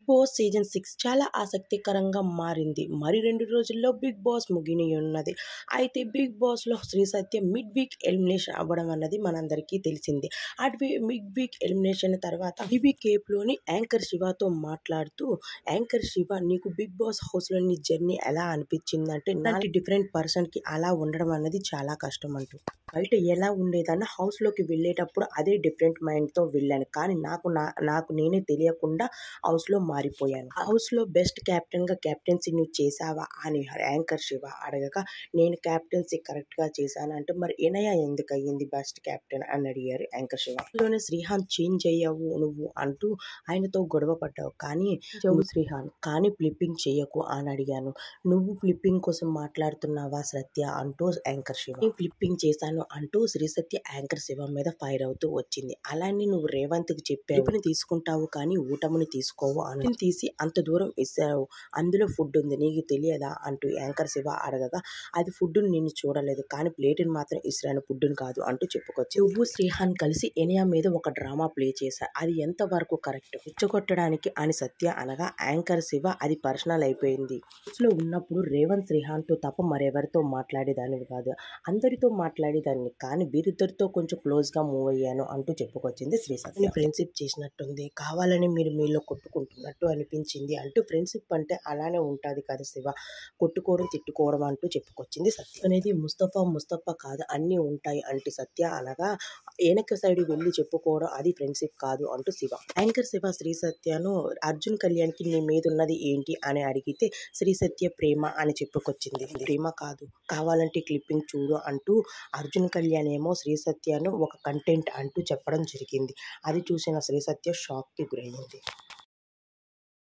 boss season six చాలా ఆసక్తికరంగా మారింది మరి రెండు రోజుల్లో బిగ్ బాస్ ముగిని ఉన్నది అయితే బిగ్ బాస్లో Sri Satya mid week elimination అవ్వడం అన్నది మనందరికీ తెలిసింది అటు మిడ్ వీక్ ఎలిమినేషన్ తర్వాత బీబీ కేప్లోని యాంకర్ శివతో మాట్లాడుతూ యాంకర్ శివ నీకు బిగ్ బాస్ హౌస్లో నీ జర్నీ ఎలా అనిపించింది అంటే నాటి డిఫరెంట్ పర్సన్కి అలా ఉండడం అన్నది చాలా కష్టం అంటూ బయట ఎలా ఉండేదన్న హౌస్లోకి వెళ్ళేటప్పుడు అదే డిఫరెంట్ మైండ్తో వెళ్ళాను కానీ నాకు నా నాకు నేనే తెలియకుండా హౌస్లో మారిపోయాను హౌస్లో బెస్ట్ కెప్టెన్గా కెప్టెన్సీ నువ్వు చేసావా అని యాంకర్ శివ అడగగా నేను కెప్టెన్సీ కరెక్ట్గా చేశాను అంటే మరి ఎనయ ఎందుకు అయ్యింది బెస్ట్ కెప్టెన్ అని అడిగారు యాంకర్ శివ లోనే శ్రీహాన్ చేంజ్ అయ్యావు నువ్వు అంటూ ఆయనతో గొడవ పడ్డావు కానీ చెవు శ్రీహాన్ కానీ ఫ్లిప్పింగ్ చేయకు అని అడిగాను నువ్వు ఫ్లిప్పింగ్ కోసం మాట్లాడుతున్నావా సత్య అంటూ యాంకర్ శివ నేను ఫ్లిప్పింగ్ చేశాను అంటూ శ్రీ సత్య యాంకర్ శివ మీద ఫైర్ అవుతూ వచ్చింది అలానే నువ్వు రేవంత్కి చెప్పావు "పిలుపుని తీసుకుంటావు కానీ ఊటముని తీసుకోవు అని తీసి అంత దూరం ఇస్తావు అందులో ఫుడ్ ఉంది నీకు తెలియదా అంటూ యాంకర్ శివ అడగగా అది ఫుడ్ నేను చూడలేదు కానీ ప్లేట్ని మాత్రం ఇస్రాను ఫుడ్ని కాదు అంటూ చెప్పుకొచ్చి నువ్వు శ్రీహాన్ కలిసి ఎనియా మీద ఒక డ్రామా ప్లే చేశా అది ఎంత వరకు కరెక్ట్ రెచ్చగొట్టడానికి అని సత్య అనగా యాంకర్ శివ అది పర్సనల్ అయిపోయింది లో ఉన్నప్పుడు రేవంత్ శ్రీహాన్తో తప్ప మరెవరితో మాట్లాడేదానివి కాదు అందరితో మాట్లాడేదాన్ని కానీ వీరిద్దరితో కొంచెం క్లోజ్గా మూవ్ అయ్యాను అంటూ చెప్పుకొచ్చింది శ్రీ సత్య ఫ్రెండ్షిప్ చేసినట్టుంది కావాలని మీరు మీలో కొట్టుకుంటున్నట్టు అనిపించింది అంటూ ఫ్రెండ్షిప్ అంటే అలానే ఉంటుంది కదా శివ కొట్టుకోవడం తిట్టుకోవడం అంటూ చెప్పుకొచ్చింది సత్య అనేది ముస్తఫా ముస్తఫా కాదు అన్నీ ఉంటాయి అంటే సత్య అనగా వెనక సైడ్ వెళ్ళి చెప్పుకోవడం అది ఫ్రెండ్షిప్ కాదు అంటూ శివ యాంకర్ శివ శ్రీ సత్యను అర్జున్ కళ్యాణ్కి నీ మీద ఉన్నది ఏంటి అని అడిగితే శ్రీ సత్య ప్రేమ అని చెప్పుకొచ్చింది ప్రేమ కాదు కావాలంటే క్లిప్పింగ్ చూడు అంటూ అర్జున్ కళ్యాణ్ ఏమో శ్రీ సత్యను ఒక కంటెంట్ అంటూ చెప్పడం జరిగింది అది చూసిన శ్రీ సత్య షాక్కి గురైంది